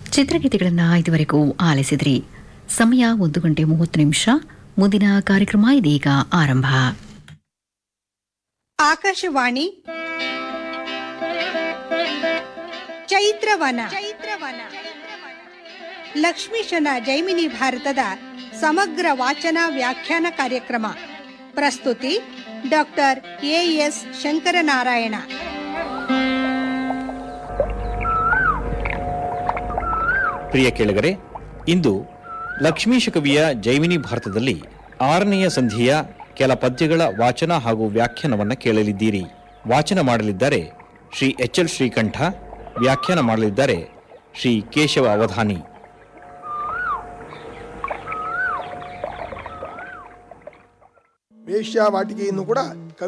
ಚಿತ್ರಗೀತೆಗಳನ್ನು ಇದುವರೆಗೂ ಆಲಿಸಿದ್ರಿ ಸಮಯ ಒಂದು ಗಂಟೆ ಮೂವತ್ತು ನಿಮಿಷ ಮುಂದಿನ ಕಾರ್ಯಕ್ರಮ ಇದೀಗ ಆರಂಭ ಆಕಾಶವಾಣಿ ಚೈತ್ರವನ ಚೈತ್ರವನ ಲಕ್ಷ್ಮೀಶನ ಜೈಮಿನಿ ಭಾರತದ ಸಮಗ್ರ ವಾಚನ ವ್ಯಾಖ್ಯಾನ ಕಾರ್ಯಕ್ರಮ ಪ್ರಸ್ತುತಿ ಡಾಕ್ಟರ್ ಎಎಸ್ ಶಂಕರನಾರಾಯಣ ಪ್ರಿಯ ಕೇಳುಗರೆ ಇಂದು ಲಕ್ಷ್ಮೀಶ ಕವಿಯ ಜೈಮಿನಿ ಭಾರತದಲ್ಲಿ ಆರನೆಯ ಸಂಧಿಯ ಕೆಲ ಪದ್ಯಗಳ ವಾಚನ ಹಾಗೂ ವ್ಯಾಖ್ಯಾನವನ್ನು ಕೇಳಲಿದ್ದೀರಿ ವಾಚನ ಮಾಡಲಿದ್ದಾರೆ ಶ್ರೀ ಎಚ್ ಎಲ್ ಶ್ರೀಕಂಠ ವ್ಯಾಖ್ಯಾನ ಮಾಡಲಿದ್ದಾರೆ ಶ್ರೀ ಕೇಶವ ಅವಧಾನಿ ವೇಶ್ಯಾವಾಟಿಕೆಯನ್ನು ಕೂಡ